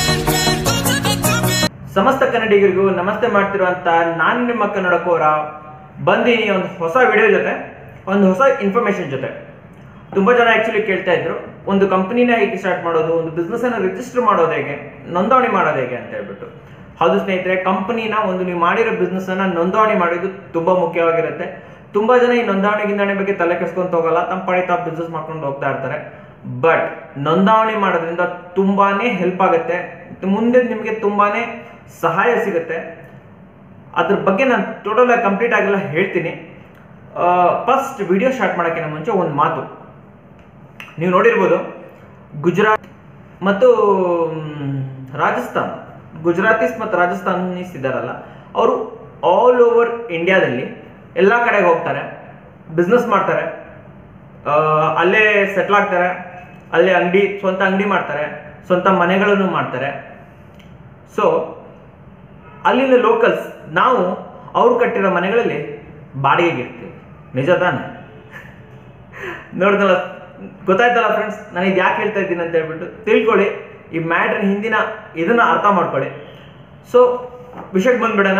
ಸಮಸ್ತ ಕನ್ನಡಿಗರಿಗೂ ನಮಸ್ತೆ ಮಾಡ್ತಿರುವಂತ ನಾನು ನಿಮ್ಮ ಕನ್ನಡ ಕೋರ ಬಂದೀನಿ ಒಂದು ಹೊಸ ವಿಡಿಯೋ ಜೊತೆ ಒಂದು ಹೊಸ ಇನ್ಫಾರ್ಮೇಶನ್ ಜೊತೆ ತುಂಬಾ ಜನ ಆಕ್ಚುಲಿ ಕೇಳ್ತಾ ಇದ್ರು ಒಂದು ಕಂಪನಿನ ಹೇಗೆ ಸ್ಟಾರ್ಟ್ ಮಾಡೋದು ಒಂದು ಬಿಸ್ನೆಸ್ ಅನ್ನ ರಿಜಿಸ್ಟರ್ ಮಾಡೋದು ಹೇಗೆ ನೋಂದಣಿ ಮಾಡೋದು ಹೇಗೆ ಅಂತ ಹೇಳ್ಬಿಟ್ಟು ಹೌದು ಸ್ನೇಹಿತರೆ ಕಂಪನಿನ ಒಂದು ನೀವು ಮಾಡಿರೋ ಬಿಸ್ನೆಸ್ ಅನ್ನ ನೋಂದಣಿ ಮಾಡೋದು ತುಂಬಾ ಮುಖ್ಯವಾಗಿರುತ್ತೆ ತುಂಬಾ ಜನ ಈ ನೋಂದಣಿ ಗಿಂದಣಿ ಬಗ್ಗೆ ತಲೆ ಕೆಸ್ಕೊಂತ ಹೋಗಲ್ಲ ತಮ್ಮ ಪಾಡಿ ತಾವು ಬಿಸ್ನೆಸ್ ಮಾಡ್ಕೊಂಡು ಹೋಗ್ತಾ ಇರ್ತಾರೆ ಬಟ್ ನೋಂದಣಿ ಮಾಡೋದ್ರಿಂದ ತುಂಬಾನೇ ಹೆಲ್ಪ್ ಆಗುತ್ತೆ ಮುಂದೆ ನಿಮಗೆ ತುಂಬಾನೇ ಸಹಾಯ ಸಿಗುತ್ತೆ ಅದ್ರ ಬಗ್ಗೆ ನಾನು ಟೋಟಲ್ ಆಗಿ ಕಂಪ್ಲೀಟ್ ಆಗಿಲ್ಲ ಹೇಳ್ತೀನಿ ಫಸ್ಟ್ ವಿಡಿಯೋ ಸ್ಟಾರ್ಟ್ ಮಾಡೋಕ್ಕಿಂತ ಮುಂಚೆ ಒಂದು ಮಾತು ನೀವು ನೋಡಿರ್ಬೋದು ಗುಜರಾತ್ ಮತ್ತು ಮ್, ರಾಜಸ್ಥಾನ್ ಗುಜರಾತೀಸ್ ಮತ್ತು ರಾಜಸ್ಥಾನೀಸ್ ಇದ್ದಾರಲ್ಲ ಅವರು ಆಲ್ ಓವರ್ ಇಂಡಿಯಾದಲ್ಲಿ ಎಲ್ಲ ಕಡೆಗೆ ಹೋಗ್ತಾರೆ ಬಿಸ್ನೆಸ್ ಮಾಡ್ತಾರೆ ಆ, ಅಲ್ಲೇ ಸೆಟ್ಲ್ ಆಗ್ತಾರೆ ಅಲ್ಲೇ ಅಂಗಡಿ ಸ್ವಂತ ಅಂಗಡಿ ಮಾಡ್ತಾರೆ ಸ್ವಂತ ಮನೆಗಳನ್ನು ಮಾಡ್ತಾರೆ ಸೊ ಅಲ್ಲಿನ ಲೋಕಲ್ಸ್ ನಾವು ಅವ್ರು ಕಟ್ಟಿರೋ ಮನೆಗಳಲ್ಲಿ ಬಾಡಿಗೆಗೆ ಇರ್ತೀವಿ ನಿಜ ತಾನೆ ನೋಡಿದಲ್ಲ ಗೊತ್ತಾಯ್ತಲ್ಲ ಫ್ರೆಂಡ್ಸ್ ನಾನು ಇದು ಯಾಕೆ ಹೇಳ್ತಾ ಇದ್ದೀನಿ ಅಂತ ಹೇಳ್ಬಿಟ್ಟು ತಿಳ್ಕೊಳ್ಳಿ ಈ ಮ್ಯಾಟ್ರ್ ಹಿಂದಿನ ಇದನ್ನ ಅರ್ಥ ಮಾಡ್ಕೊಳ್ಳಿ ಸೊ ವಿಷಯಕ್ಕೆ ಬಂದ್ಬಿಡೋಣ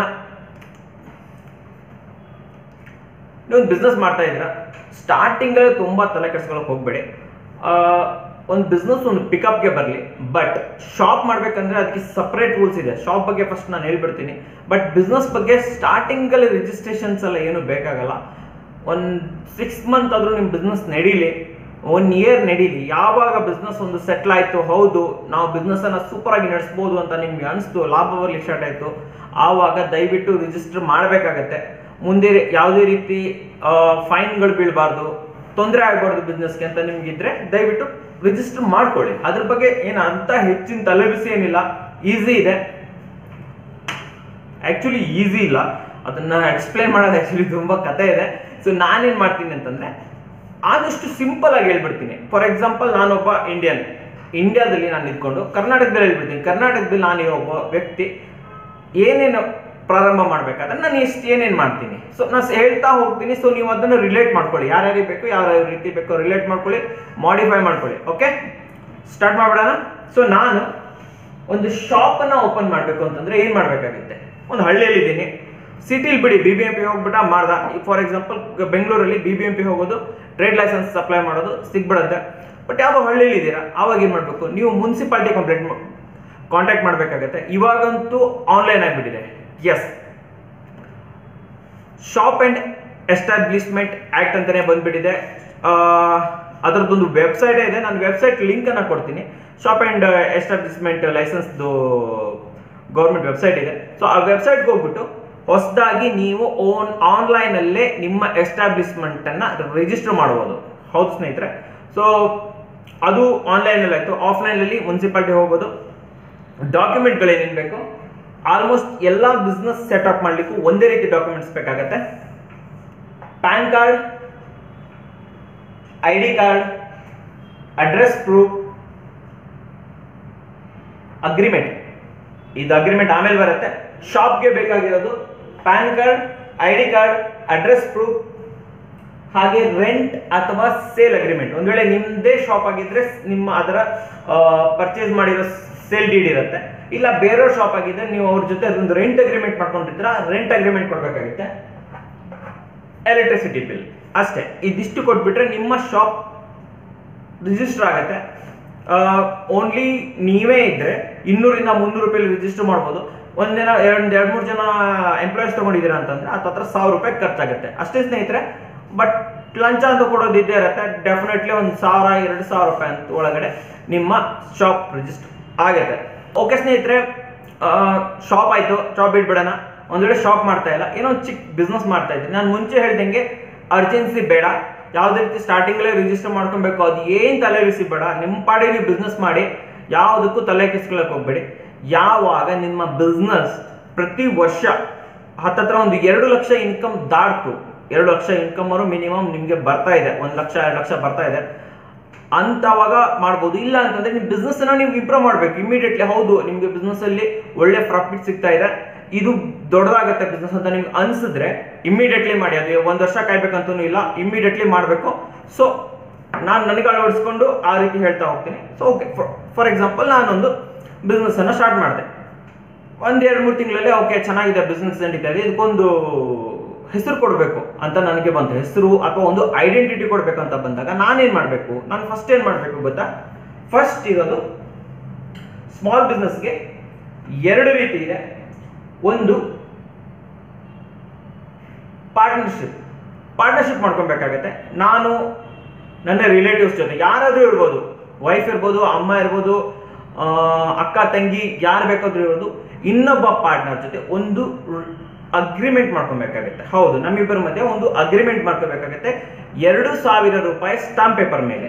ನೀವು ಒಂದು ಬಿಸ್ನೆಸ್ ಮಾಡ್ತಾ ಇದ್ದೀರಾ ಸ್ಟಾರ್ಟಿಂಗಲ್ಲಿ ತುಂಬ ತಲೆ ಕೆಡ್ಸ್ಕೊಳಕ್ ಹೋಗ್ಬೇಡಿ ಒಂದು ಬಿಸ್ನೆಸ್ ಒಂದು ಪಿಕಪ್ಗೆ ಬರಲಿ ಬಟ್ ಶಾಪ್ ಮಾಡ್ಬೇಕಂದ್ರೆ ಅದಕ್ಕೆ ಸಪ್ರೇಟ್ ರೂಲ್ಸ್ ಇದೆ ಶಾಪ್ ಬಗ್ಗೆ ಫಸ್ಟ್ ನಾನು ಹೇಳ್ಬಿಡ್ತೀನಿ ಬಟ್ ಬಿಸ್ನೆಸ್ ಬಗ್ಗೆ ಸ್ಟಾರ್ಟಿಂಗಲ್ಲಿ ರಿಜಿಸ್ಟ್ರೇಷನ್ಸ್ ಎಲ್ಲ ಏನು ಬೇಕಾಗಲ್ಲ ಒಂದು ಸಿಕ್ಸ್ ಮಂತ್ ಆದರೂ ನಿಮ್ಮ ಬಿಸ್ನೆಸ್ ನಡೀಲಿ ಒನ್ ಇಯರ್ ನಡೀಲಿ ಯಾವಾಗ ಬಿಸ್ನೆಸ್ ಒಂದು ಸೆಟ್ಲ್ ಆಯಿತು ಹೌದು ನಾವು ಬಿಸ್ನೆಸ್ ಅನ್ನ ಸೂಪರ್ ಆಗಿ ನಡೆಸ್ಬೋದು ಅಂತ ನಿಮ್ಗೆ ಅನಿಸ್ತು ಲಾಭ ಬರ್ಲಿಕ್ಕೆ ಸ್ಟಾರ್ಟ್ ಆಯಿತು ಆವಾಗ ದಯವಿಟ್ಟು ರಿಜಿಸ್ಟರ್ ಮಾಡಬೇಕಾಗತ್ತೆ ಮುಂದೆ ಯಾವುದೇ ರೀತಿ ಫೈನ್ಗಳು ಬೀಳಬಾರ್ದು ತೊಂದರೆ ಆಗಬಾರ್ದು ಬಿಸ್ನೆಸ್ಗೆ ಅಂತ ನಿಮ್ಗಿದ್ರೆ ದಯವಿಟ್ಟು ರಿಜಿಸ್ಟರ್ ಮಾಡ್ಕೊಳ್ಳಿ ಅದ್ರ ಬಗ್ಗೆ ಏನು ಅಂತ ಹೆಚ್ಚಿನ ತಲೆಬಿಸಿ ಏನಿಲ್ಲ ಈಸಿ ಇದೆ ಆಕ್ಚುಲಿ ಈಸಿ ಇಲ್ಲ ಅದನ್ನ ಎಕ್ಸ್ಪ್ಲೈನ್ ಮಾಡೋದು ಆಕ್ಚುಲಿ ತುಂಬಾ ಕತೆ ಇದೆ ಸೊ ನಾನೇನ್ ಮಾಡ್ತೀನಿ ಅಂತಂದ್ರೆ ಆದಷ್ಟು ಸಿಂಪಲ್ ಆಗಿ ಹೇಳ್ಬಿಡ್ತೀನಿ ಫಾರ್ ಎಕ್ಸಾಂಪಲ್ ನಾನೊಬ್ಬ ಇಂಡಿಯನ್ ಇಂಡಿಯಾದಲ್ಲಿ ನಾನು ನಿಂತ್ಕೊಂಡು ಕರ್ನಾಟಕದಲ್ಲಿ ಹೇಳ್ಬಿಡ್ತೀನಿ ಕರ್ನಾಟಕದಲ್ಲಿ ನಾನು ಒಬ್ಬ ವ್ಯಕ್ತಿ ಏನೇನು ಪ್ರಾರಂಭ ಮಾಡ್ಬೇಕಾದ್ರೆ ನಾನು ಇಷ್ಟು ಏನೇನು ಮಾಡ್ತೀನಿ ಸೊ ನಾನು ಹೇಳ್ತಾ ಹೋಗ್ತೀನಿ ಸೊ ನೀವು ಅದನ್ನು ರಿಲೇಟ್ ಮಾಡ್ಕೊಳ್ಳಿ ಯಾರ್ಯಾರಿಗೆ ಬೇಕು ಯಾವ ರೀತಿ ಬೇಕೋ ರಿಲೇಟ್ ಮಾಡ್ಕೊಳ್ಳಿ ಮಾಡಿಫೈ ಮಾಡ್ಕೊಳ್ಳಿ ಓಕೆ ಸ್ಟಾರ್ಟ್ ಮಾಡ್ಬಿಡೋಣ ಸೊ ನಾನು ಒಂದು ಶಾಪ್ ಅನ್ನ ಓಪನ್ ಮಾಡಬೇಕು ಅಂತಂದ್ರೆ ಏನ್ ಮಾಡ್ಬೇಕಾಗುತ್ತೆ ಒಂದು ಹಳ್ಳಿಯಲ್ಲಿ ಇದ್ದೀನಿ ಸಿಟಿಲಿ ಬಿಡಿ ಬಿ ಬಿ ಎಂ ಪಿ ಹೋಗ್ಬಿಟ್ಟ ಮಾಡ್ದ ಫಾರ್ ಎಕ್ಸಾಂಪಲ್ ಬೆಂಗಳೂರಲ್ಲಿ ಬಿ ಬಿ ಎಂ ಪಿ ಹೋಗೋದು ಟ್ರೇಡ್ ಲೈಸೆನ್ಸ್ ಸಪ್ಲೈ ಮಾಡೋದು ಸಿಗ್ಬಿಡುತ್ತೆ ಬಟ್ ಯಾವ ಹಳ್ಳಿಯಲ್ಲಿ ಇದ್ದೀರಾ ಆವಾಗ ಏನ್ ಮಾಡ್ಬೇಕು ನೀವು ಮುನ್ಸಿಪಾಲಿಟಿ ಕಂಪ್ಲೇಂಟ್ ಕಾಂಟ್ಯಾಕ್ಟ್ ಮಾಡ್ಬೇಕಾಗತ್ತೆ ಇವಾಗಂತೂ ಆನ್ಲೈನ್ ಆಗಿಬಿಟ್ಟಿದೆ S shop and establishment act ಅಂತಾನೆ ಬಂದ್ಬಿಟ್ಟಿದೆ ಅದರದ್ದೊಂದು ವೆಬ್ಸೈಟ್ ಇದೆ ನಾನು ವೆಬ್ಸೈಟ್ ಲಿಂಕ್ ಅನ್ನ ಕೊಡ್ತೀನಿ ಶಾಪ್ ಅಂಡ್ ಎಸ್ಟಾಬ್ಲಿಷ್ಮೆಂಟ್ ಲೈಸೆನ್ಸ್ದು ಗೌರ್ಮೆಂಟ್ ವೆಬ್ಸೈಟ್ ಇದೆ ಸೊ ಆ ವೆಬ್ಸೈಟ್ಗೆ ಹೋಗ್ಬಿಟ್ಟು ಹೊಸದಾಗಿ ನೀವು ಓನ್ ಆನ್ಲೈನ್ ಅಲ್ಲೇ ನಿಮ್ಮ ಎಸ್ಟಾಬ್ಲಿಷ್ಮೆಂಟ್ ಅನ್ನ ರಿಜಿಸ್ಟರ್ ಮಾಡಬಹುದು ಹೌದು ಸ್ನೇಹಿತರೆ ಸೊ ಅದು ಆನ್ಲೈನ್ ಅಲ್ಲಿ ಆಯ್ತು ಆಫ್ಲೈನ್ ಅಲ್ಲಿ ಮುನ್ಸಿಪಾಲಿಟಿ ಹೋಗೋದು ಡಾಕ್ಯುಮೆಂಟ್ಗಳು ಏನೇನು ಬೇಕು ಆಲ್ಮೋಸ್ಟ್ ಎಲ್ಲ ಬಿಸ್ನೆಸ್ ಸೆಟಪ್ ಮಾಡ್ಲಿಕ್ಕೂ ಒಂದೇ ರೀತಿ ಡಾಕ್ಯುಮೆಂಟ್ಸ್ ಬೇಕಾಗತ್ತೆ PAN card I D card address proof agreement ಇದು ಅಗ್ರಿಮೆಂಟ್ ಆಮೇಲೆ ಬರುತ್ತೆ ಶಾಪ್ಗೆ ಬೇಕಾಗಿರೋದು PAN card I D card address proof ಹಾಗೆ ರೆಂಟ್ ಅಥವಾ ಸೇಲ್ ಅಗ್ರಿಮೆಂಟ್ ಒಂದ್ ವೇಳೆ ನಿಮ್ದೇ ಶಾಪ್ ಆಗಿದ್ರೆ ನಿಮ್ಮ ಅದರ ಪರ್ಚೇಸ್ ಮಾಡಿರೋ ಸೇಲ್ ಡೀಡ್ ಇರುತ್ತೆ ಇಲ್ಲ ಬೇರೆಯವ್ರ ಶಾಪ್ ಆಗಿದ್ರೆ ನೀವು ಅವ್ರ ಜೊತೆ ಒಂದು ರೆಂಟ್ ಅಗ್ರಿಮೆಂಟ್ ಮಾಡ್ಕೊಂಡಿದ್ರ ರೆಂಟ್ ಅಗ್ರಿಮೆಂಟ್ ಕೊಡ್ಬೇಕಾಗುತ್ತೆ ಎಲೆಕ್ಟ್ರಿಸಿಟಿ ಬಿಲ್ ಅಷ್ಟೇ ಇದಿಷ್ಟು ಕೊಟ್ಬಿಟ್ರೆ ನಿಮ್ಮ ಶಾಪ್ ರಿಜಿಸ್ಟರ್ ಆಗುತ್ತೆ ಓನ್ಲಿ ನೀವೇ ಇದ್ರೆ ಇನ್ನೂರಿಂದ ಮುನ್ನೂರು ರೂಪಾಯಿ ರಿಜಿಸ್ಟರ್ ಮಾಡ್ಬೋದು ಒಂದಿನ ಎರಡು ಎರಡು ಮೂರು ಜನ ಎಂಪ್ಲಾಯೀಸ್ ತಗೊಂಡಿದ್ದೀರಾ ಅಂತಂದ್ರೆ ಹತ್ತು ಹತ್ರ ಸಾವಿರ ರೂಪಾಯಿ ಖರ್ಚಾಗುತ್ತೆ ಅಷ್ಟೇ ಸ್ನೇಹಿತರೆ ಬಟ್ ಲಂಚ ಅಂತ ಕೊಡೋದು ಇದ್ದೇ ಇರುತ್ತೆ ಡೆಫಿನೆಟ್ಲಿ ಒಂದು ಸಾವಿರ ಎರಡು ಸಾವಿರ ರೂಪಾಯಿ ಅಂತ ಒಳಗಡೆ ನಿಮ್ಮ ಶಾಪ್ ರಿಜಿಸ್ಟರ್ ಆಗುತ್ತೆ ಓಕೆ ಸ್ನೇಹಿತರೆ ಶಾಪ್ ಆಯ್ತು ಶಾಪ್ ಬಿಟ್ಬಿಡೋಣ ಒಂದ್ ವೇಳೆ ಶಾಪ್ ಮಾಡ್ತಾ ಇಲ್ಲ ಏನೋ ಒಂದು ಚಿಕ್ಕ ಬಿಸ್ನೆಸ್ ಮಾಡ್ತಾ ಇದ್ದೀನಿ ನಾನು ಮುಂಚೆ ಹೇಳ್ದಂಗೆ ಅರ್ಜೆನ್ಸಿ ಬೇಡ ಯಾವುದೇ ರೀತಿ ಸ್ಟಾರ್ಟಿಂಗಲ್ಲೇ ರಿಜಿಸ್ಟರ್ ಮಾಡ್ಕೊಬೇಕು ಅದು ಏನು ತಲೆ ಬಿಸಿ ಬೇಡ ನಿಮ್ಮ ಪಾಡಿ ನೀವು ಬಿಸ್ನೆಸ್ ಮಾಡಿ ಯಾವುದಕ್ಕೂ ತಲೆ ಕೆಸ್ಕೊಳಕ್ ಹೋಗ್ಬೇಡಿ ಯಾವಾಗ ನಿಮ್ಮ ಬಿಸ್ನೆಸ್ ಪ್ರತಿ ವರ್ಷ ಹತ್ತತ್ರ ಒಂದು ಎರಡು ಲಕ್ಷ ಇನ್ಕಮ್ ದಾಟ್ತು ಎರಡು ಲಕ್ಷ ಇನ್ಕಮ್ ಅವರು ಮಿನಿಮಮ್ ನಿಮಗೆ ಬರ್ತಾ ಇದೆ ಒಂದು ಲಕ್ಷ ಎರಡು ಲಕ್ಷ ಬರ್ತಾ ಇದೆ ಅಂತವಾಗ ಮಾಡ್ಬೋದು ಇಲ್ಲ ಅಂತಂದ್ರೆ ನಿಮ್ಮ ಬಿಸ್ನೆಸ್ ಅನ್ನ ನೀವು ಇಂಪ್ರೂವ್ ಮಾಡ್ಬೇಕು ಇಮಿಡಿಯೇಟ್ಲಿ ಹೌದು ನಿಮ್ಗೆ ಬಿಸ್ನೆಸ್ ಅಲ್ಲಿ ಒಳ್ಳೆ ಪ್ರಾಫಿಟ್ ಸಿಗ್ತಾ ಇದೆ ಇದು ದೊಡ್ಡದಾಗತ್ತೆ ಬಿಸ್ನೆಸ್ ಅಂತ ನಿಮ್ಗೆ ಅನ್ಸಿದ್ರೆ ಇಮಿಡಿಯೇಟ್ಲಿ ಮಾಡಿ ಅದು ಒಂದ್ ವರ್ಷ ಕಾಯ್ಬೇಕಂತೂ ಇಲ್ಲ ಇಮಿಡಿಯೇಟ್ಲಿ ಮಾಡಬೇಕು ಸೊ ನಾನು ನನಗೆ ಅಳವಡಿಸ್ಕೊಂಡು ಆ ರೀತಿ ಹೇಳ್ತಾ ಹೋಗ್ತೀನಿ ಸೊ ಓಕೆ ಫಾರ್ ಎಕ್ಸಾಂಪಲ್ ನಾನೊಂದು ಬಿಸ್ನೆಸ್ ಅನ್ನ ಸ್ಟಾರ್ಟ್ ಮಾಡಿದೆ ಒಂದ್ ಎರಡು ಮೂರು ತಿಂಗಳಲ್ಲಿ ಓಕೆ ಚೆನ್ನಾಗಿದೆ ಬಿಸ್ನೆಸ್ ನಡೀತಾ ಇದೆ ಇದಕ್ಕೊಂದು ಹೆಸರು ಕೊಡಬೇಕು ಅಂತ ನನಗೆ ಬಂತು ಹೆಸರು ಅಥವಾ ಒಂದು ಐಡೆಂಟಿಟಿ ಕೊಡಬೇಕು ಅಂತ ಬಂದಾಗ ನಾನೇನ್ ಮಾಡಬೇಕು ನಾನು ಫಸ್ಟ್ ಏನ್ ಮಾಡಬೇಕು ಗೊತ್ತಾ ಫಸ್ಟ್ ಇರೋದು ಸ್ಮಾಲ್ ಬಿಸ್ನೆಸ್ಗೆ ಎರಡು ರೀತಿ ಇದೆ ಒಂದು ಪಾರ್ಟ್ನರ್ಶಿಪ್ ಪಾರ್ಟ್ನರ್ಶಿಪ್ ಮಾಡ್ಕೊಬೇಕಾಗತ್ತೆ ನಾನು ನನ್ನ ರಿಲೇಟಿವ್ಸ್ ಜೊತೆ ಯಾರಾದ್ರೂ ಇರ್ಬೋದು ವೈಫ್ ಇರ್ಬೋದು ಅಮ್ಮ ಇರ್ಬೋದು ಆ, ಅಕ್ಕ ತಂಗಿ ಯಾರು ಬೇಕಾದ್ರೂ ಇರ್ಬೋದು ಇನ್ನೊಬ್ಬ ಪಾರ್ಟ್ನರ್ ಜೊತೆ ಒಂದು ಅಗ್ರಿಮೆಂಟ್ ಮಾಡ್ಕೊಬೇಕಾಗತ್ತೆ ಹೌದು ನಮ್ಮಿಬ್ಬರ ಮಧ್ಯೆ ಒಂದು ಅಗ್ರಿಮೆಂಟ್ ಮಾಡ್ಕೋಬೇಕಾಗತ್ತೆ ಎರಡು ಸಾವಿರ ರೂಪಾಯಿ ಸ್ಟಾಂಪ್ ಪೇಪರ್ ಮೇಲೆ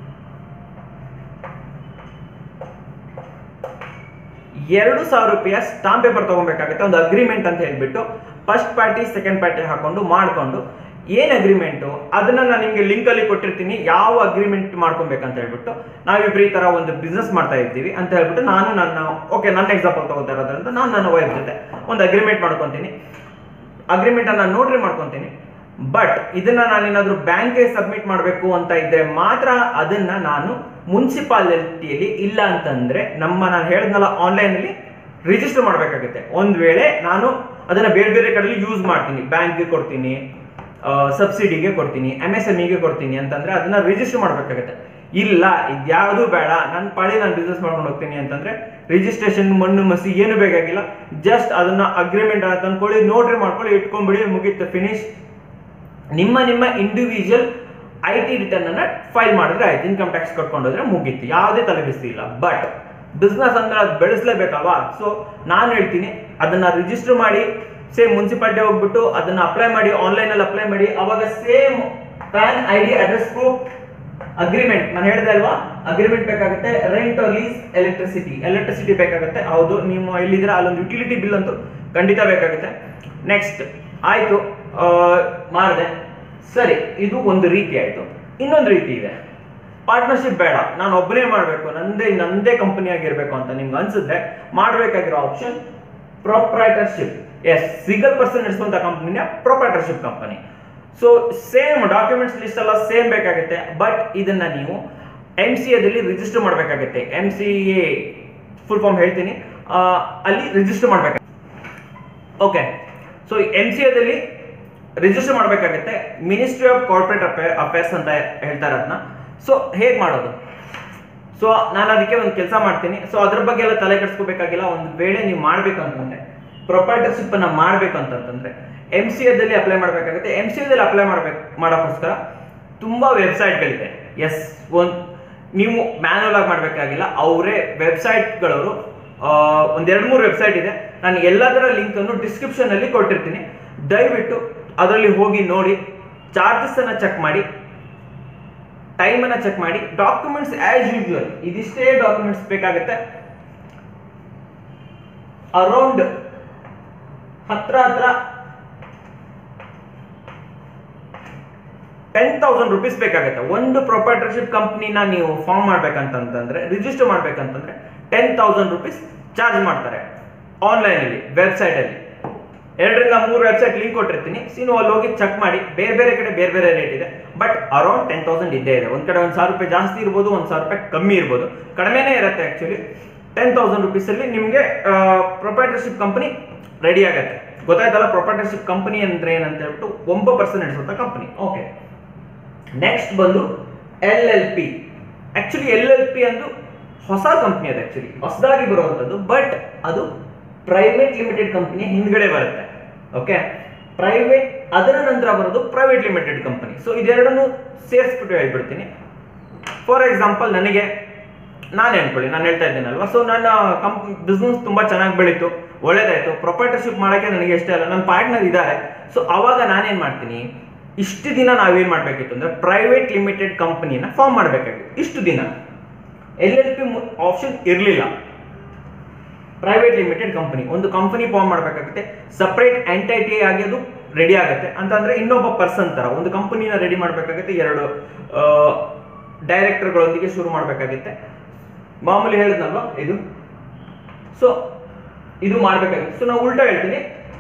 ಎರಡು ಸಾವಿರ ರೂಪಾಯಿ ಸ್ಟಾಂಪ್ ಪೇಪರ್ ತಗೊಬೇಕಾಗುತ್ತೆ ಒಂದು ಅಗ್ರಿಮೆಂಟ್ ಅಂತ ಹೇಳ್ಬಿಟ್ಟು ಫಸ್ಟ್ ಪಾರ್ಟಿ ಸೆಕೆಂಡ್ ಪಾರ್ಟಿ ಹಾಕೊಂಡು ಮಾಡ್ಕೊಂಡು ಏನ್ ಅಗ್ರಿಮೆಂಟು ಅದನ್ನ ನಾನು ನಿಮ್ಗೆ ಲಿಂಕ್ ಅಲ್ಲಿ ಕೊಟ್ಟಿರ್ತೀನಿ ಯಾವ ಅಗ್ರಿಮೆಂಟ್ ಮಾಡ್ಕೊಬೇಕಂತ ಹೇಳ್ಬಿಟ್ಟು ನಾವಿಬ್ರು ಈ ತರ ಒಂದು ಬಿಸ್ನೆಸ್ ಮಾಡ್ತಾ ಇದ್ದೀವಿ ಅಂತ ಹೇಳ್ಬಿಟ್ಟು ನಾನು ನನ್ನ ಓಕೆ ನನ್ನ ಎಕ್ಸಾಂಪಲ್ ತಗೋತಾ ಇರೋದ್ರಿಂದ ನಾನು ನನ್ನ ವೈಫ್ ಜೊತೆ ಒಂದು ಅಗ್ರಿಮೆಂಟ್ ಮಾಡ್ಕೊತೀನಿ ಅಗ್ರಿಮೆಂಟ್ ಅನ್ನ ನೋಟ್ರಿ ಮಾಡ್ಕೊತೀನಿ ಬಟ್ ಇದನ್ನ ನಾನೇನಾದ್ರೂ ಬ್ಯಾಂಕ್ಗೆ ಸಬ್ಮಿಟ್ ಮಾಡಬೇಕು ಅಂತ ಇದ್ರೆ ಮಾತ್ರ ಅದನ್ನ ನಾನು ಮುನ್ಸಿಪಾಲಿಟಿಯಲ್ಲಿ ಇಲ್ಲ ಅಂತಂದ್ರೆ ನಮ್ಮ ನಾನು ಹೇಳಿದ್ನಲ್ಲ ಆನ್ಲೈನ್ ಅಲ್ಲಿ ರಿಜಿಸ್ಟರ್ ಮಾಡಬೇಕಾಗುತ್ತೆ ಒಂದ್ ವೇಳೆ ನಾನು ಅದನ್ನ ಬೇರೆ ಬೇರೆ ಕಡೆಯಲ್ಲಿ ಯೂಸ್ ಮಾಡ್ತೀನಿ ಬ್ಯಾಂಕ್ಗೆ ಕೊಡ್ತೀನಿ ಸಬ್ಸಿಡಿಗೆ ಕೊಡ್ತೀನಿ ಎಮ್ ಎಸ್ ಎಮ್ ಇಗೆ ಕೊಡ್ತೀನಿ ಅಂತಂದ್ರೆ ಅದನ್ನ ರಿಜಿಸ್ಟರ್ ಮಾಡಬೇಕಾಗುತ್ತೆ ಇಲ್ಲ ಇದ್ಯಾವುದು ಬೇಡ ನನ್ನ ಪಾಡಿ ನಾನು ಬಿಸ್ನೆಸ್ ಮಾಡ್ಕೊಂಡು ಹೋಗ್ತೀನಿ ಅಂತಂದ್ರೆ ರಿಜಿಸ್ಟ್ರೇಷನ್ ಮಣ್ಣು ಮಸಿ ಏನು ಬೇಕಾಗಿಲ್ಲ ಜಸ್ಟ್ ಅದನ್ನ ಅಗ್ರಿಮೆಂಟ್ ಅನ್ನ ತಂದ್ಕೊಳ್ಳಿ ನೋಟ್ರಿ ಮಾಡ್ಕೊಳ್ಳಿ ಇಟ್ಕೊಂಡ್ಬಿಡಿ ಮುಗೀತು ಫಿನಿಶ್ ನಿಮ್ಮ ನಿಮ್ಮ ಇಂಡಿವಿಜುವಲ್ ಐ ಟಿ ರಿಟರ್ನ್ ಅನ್ನ ಫೈಲ್ ಮಾಡಿದ್ರೆ ಆಯ್ತು ಇನ್ಕಮ್ ಟ್ಯಾಕ್ಸ್ ಕಟ್ಕೊಂಡೋದ್ರೆ ಮುಗೀತು ಯಾವುದೇ ತಲೆಬಿಸಿ ಇಲ್ಲ ಬಟ್ ಬಿಸ್ನೆಸ್ ಅಂದ್ರೆ ಅದು ಬೆಳೆಸ್ಲೇಬೇಕಲ್ವಾ ಸೊ ನಾನು ಹೇಳ್ತೀನಿ ಅದನ್ನ ರಿಜಿಸ್ಟರ್ ಮಾಡಿ ಸೇಮ್ ಮುನ್ಸಿಪಾಲಿಟಿ ಹೋಗ್ಬಿಟ್ಟು ಅದನ್ನ ಅಪ್ಲೈ ಮಾಡಿ ಆನ್ಲೈನ್ ಅಲ್ಲಿ ಅಪ್ಲೈ ಮಾಡಿ ಅವಾಗ same PAN I D address proof agreement ನಾನು ಹೇಳಿದೆ ಅಲ್ವಾ ಅಗ್ರಿಮೆಂಟ್ ಬೇಕಾಗುತ್ತೆ ರೆಂಟ್ ಲೀಸ್ ಎಲೆಕ್ಟ್ರಿಸಿಟಿ ಎಲೆಕ್ಟ್ರಿಸಿಟಿ ಬೇಕಾಗುತ್ತೆ ಹೌದು ನೀವು ಎಲ್ಲಿದ್ದೀರಾ ಅಲ್ಲೊಂದು ಯುಟಿಲಿಟಿ ಬಿಲ್ ಅಂತೂ ಖಂಡಿತ ಬೇಕಾಗುತ್ತೆ ನೆಕ್ಸ್ಟ್ ಆಯ್ತು ಮಾಡಿದೆ ಸರಿ ಇದು ಒಂದು ರೀತಿ ಆಯ್ತು ಇನ್ನೊಂದು ರೀತಿ ಇದೆ ಪಾರ್ಟ್ನರ್ಶಿಪ್ ಬೇಡ ನಾನು ಒಬ್ಬನೇ ಮಾಡಬೇಕು ನಂದೇ ನಂದೇ ಕಂಪನಿ ಆಗಿರ್ಬೇಕು ಅಂತ ನಿಮ್ಗೆ ಅನ್ಸಿದ್ರೆ ಮಾಡಬೇಕಾಗಿರೋ option proprietorship S single person ನಡೆಸುವಂತ ಕಂಪನಿನ proprietorship company so same documents list ಎಲ್ಲ ಸೇಮ್ ಬೇಕಾಗುತ್ತೆ ಬಟ್ ಇದನ್ನ ನೀವು ಎಂ ಸಿ ಎದಲ್ಲಿ ರಿಜಿಸ್ಟರ್ ಮಾಡಬೇಕಾಗುತ್ತೆ M C A full form ಹೇಳ್ತೀನಿ ಆ, ಅಲ್ಲಿ ರಿಜಿಸ್ಟರ್ ಮಾಡಬೇಕು ಓಕೆ ಸೊ ಎಂ ಸಿ ಎದಲ್ಲಿ ರಿಜಿಸ್ಟರ್ ಮಾಡಬೇಕಾಗುತ್ತೆ ಮಿನಿಸ್ಟ್ರಿ ಆಫ್ ಕಾರ್ಪೊರೇಟ್ ಅಫೇರ್ಸ್ ಅಂತ ಹೇಳ್ತಾರೆ ಅದನ್ನ ಸೊ ಹೇಗೆ ಮಾಡೋದು ಸೊ ನಾನು ಅದಕ್ಕೆ ಒಂದು ಕೆಲಸ ಮಾಡ್ತೀನಿ ಸೊ ಅದ್ರ ಬಗ್ಗೆ ಎಲ್ಲ ತಲೆ ಕೆಡಿಸ್ಕೋಬೇಕಾಗಿಲ್ಲ ಒಂದು ವೇಳೆ ನೀವು ಮಾಡ್ಬೇಕು ಅಂತಂದ್ರೆ ಪ್ರೊಪರ್ಟರ್ಶಿಪ್ ಅನ್ನ ಮಾಡ್ಬೇಕು ಅಂತಂತಂದ್ರೆ ಎಂ ಸಿ ಎದಲ್ಲಿ ಅಪ್ಲೈ ಮಾಡಬೇಕಾಗುತ್ತೆ ಎಂ ಸಿ ಎದಲ್ಲಿ ಅಪ್ಲೈ ಮಾಡ್ಬೇಕು ಮಾಡೋಕ್ಕೋಸ್ಕರ ತುಂಬಾ ವೆಬ್ಸೈಟ್ಗಳಿದೆ ಎಸ್ ಒಂದು ನೀವು ಮ್ಯಾನುವಲ್ ಆಗಿ ಮಾಡಬೇಕಾಗಿಲ್ಲ ಅವರೇ ವೆಬ್ಸೈಟ್ಗಳವರು ಒಂದ್ ಎರಡು ಮೂರು ವೆಬ್ಸೈಟ್ ಇದೆ ನಾನು ಎಲ್ಲದರ ಲಿಂಕ್ ಅನ್ನು ಡಿಸ್ಕ್ರಿಪ್ಷನ್ ಅಲ್ಲಿ ಕೊಟ್ಟಿರ್ತೀನಿ ದಯವಿಟ್ಟು ಅದರಲ್ಲಿ ಹೋಗಿ ನೋಡಿ ಚಾರ್ಜಸ್ ಅನ್ನ ಚೆಕ್ ಮಾಡಿ ಟೈಮ್ ಅನ್ನ ಚೆಕ್ ಮಾಡಿ ಡಾಕ್ಯುಮೆಂಟ್ಸ್ ಆಸ್ ಯೂಶುವಲ್ ಇದಿಷ್ಟೇ ಡಾಕ್ಯುಮೆಂಟ್ಸ್ ಬೇಕಾಗುತ್ತೆ ಅರೌಂಡ್ ಹತ್ರ ಹತ್ರ ಟೆನ್ ತೌಸಂಡ್ ರುಪೀಸ್ ಬೇಕಾಗುತ್ತೆ ಒಂದು ಪ್ರೊಪರ್ಟರ್ಶಿಪ್ ಕಂಪ್ನಿನ ನೀವು ಫಾರ್ಮ್ ಮಾಡ್ಬೇಕಂತಂದ್ರೆ ರಿಜಿಸ್ಟರ್ ಮಾಡ್ಬೇಕಂತಂದ್ರೆ ಟೆನ್ ತೌಸಂಡ್ ರುಪೀಸ್ ಚಾರ್ಜ್ ಮಾಡ್ತಾರೆ ಆನ್ಲೈನ್ ಅಲ್ಲಿ ವೆಬ್ಸೈಟ್ ಅಲ್ಲಿ ಎರಡರಿಂದ ಮೂರು ವೆಬ್ಸೈಟ್ ಲಿಂಕ್ ಕೊಟ್ಟಿರ್ತೀನಿ ಸೊ ನೀವು ಅಲ್ಲಿ ಹೋಗಿ ಚೆಕ್ ಮಾಡಿ ಬೇರೆ ಬೇರೆ ಕಡೆ ಬೇರೆ ಬೇರೆ ರೇಟ್ ಇದೆ ಬಟ್ ಅರೌಂಡ್ ಟೆನ್ ತೌಸಂಡ್ ಇದ್ದೇ ಇದೆ ಒಂದ್ ಕಡೆ ಒಂದ್ ಸಾವಿರ ರೂಪಾಯಿ ಜಾಸ್ತಿ ಇರ್ಬೋದು ಒಂದ್ ಸಾವಿರ ರೂಪಾಯಿ ಕಮ್ಮಿ ಇರ್ಬೋದು ಕಡಿಮೆನೇ ಇರುತ್ತೆ ಆಕ್ಚುಲಿ ಟೆನ್ ತೌಸಂಡ್ ರುಪೀಸ್ ಅಲ್ಲಿ ನಿಮಗೆ ಪ್ರೊಪರ್ಟರ್ಶಿಪ್ ಕಂಪನಿ ರೆಡಿ ಆಗುತ್ತೆ ಗೊತ್ತಾಯ್ತಲ್ಲ ಪ್ರೊಪರ್ಟರ್ಶಿಪ್ ಕಂಪನಿ ಅಂದ್ರೆ ಏನಂತ ಹೇಳ್ಬಿಟ್ಟು ಒಂಬತ್ತು ಪರ್ಸೆಂಟ್ ನಡೆಸುವಂತ ಕಂಪನಿ ಓಕೆ ನೆಕ್ಸ್ಟ್ ಬಂದು L L P actually L L P ಅಂದು ಹೊಸ ಕಂಪನಿ ಅದು ಆಕ್ಚುಲಿ ಹೊಸದಾಗಿ ಬರುವಂತದ್ದು ಬಟ್ ಅದು ಪ್ರೈವೇಟ್ ಲಿಮಿಟೆಡ್ ಕಂಪನಿ ಹಿಂದ್ಗಡೆ ಬರುತ್ತೆ ಓಕೆ ಪ್ರೈವೇಟ್ ಅದರ ನಂತರ ಬರೋದು ಪ್ರೈವೇಟ್ ಲಿಮಿಟೆಡ್ ಕಂಪನಿ ಸೊ ಇದೆರಡನ್ನು ಸೇರಿಸ್ಬಿಟ್ಟು ಹೇಳ್ಬಿಡ್ತೀನಿ ಫಾರ್ ಎಕ್ಸಾಂಪಲ್ ನನಗೆ ನಾನು ಅನ್ಕೊಳ್ಳಿ ನಾನು ಹೇಳ್ತಾ ಇದ್ದೇನಲ್ವಾ ಸೊ ನನ್ನ ಕಂಪ್ ಬಿಸ್ನೆಸ್ ತುಂಬಾ ಚೆನ್ನಾಗಿ ಬೆಳೀತು ಒಳ್ಳೇದಾಯ್ತು ಪ್ರೊಪರ್ಟರ್ಶಿಪ್ ಮಾಡೋಕ್ಕೆ ನನಗೆ ಇಷ್ಟ ಇಲ್ಲ ನನ್ನ ಪಾರ್ಟ್ನರ್ ಇದ್ದಾರೆ ಸೊ ಅವಾಗ ನಾನೇನ್ ಮಾಡ್ತೀನಿ ಇಷ್ಟು ದಿನ ನಾವೇನ್ ಮಾಡ್ಬೇಕಿತ್ತು ಅಂದ್ರೆ ಪ್ರೈವೇಟ್ ಲಿಮಿಟೆಡ್ ಕಂಪನಿನ ಫಾರ್ಮ್ ಮಾಡಬೇಕಾಗಿತ್ತು ಇಷ್ಟು ದಿನ ಎಲ್ ಎಲ್ ಪಿ ಆಪ್ಷನ್ ಇರಲಿಲ್ಲ ಪ್ರೈವೇಟ್ ಲಿಮಿಟೆಡ್ ಕಂಪನಿ ಒಂದು ಕಂಪನಿ ಫಾರ್ಮ್ ಮಾಡಬೇಕಾಗುತ್ತೆ ಸಪರೇಟ್ ಎಂಟೈಟಿ ಆಗಿ ಅದು ರೆಡಿ ಆಗುತ್ತೆ ಅಂತಂದ್ರೆ ಇನ್ನೊಬ್ಬ ಪರ್ಸನ್ ತರ ಒಂದು ಕಂಪನಿನ ರೆಡಿ ಮಾಡಬೇಕಾಗುತ್ತೆ ಎರಡು ಡೈರೆಕ್ಟರ್ಗಳೊಂದಿಗೆ ಶುರು ಮಾಡಬೇಕಾಗುತ್ತೆ ಮಾಮೂಲಿ ಹೇಳಿದ್ನಲ್ವಾ ಇದು ಸೊ ಇದು ಮಾಡ್ಬೇಕಾಗುತ್ತೆ ಸೊ ನಾವು ಉಲ್ಟಾ ಹೇಳ್ತೀನಿ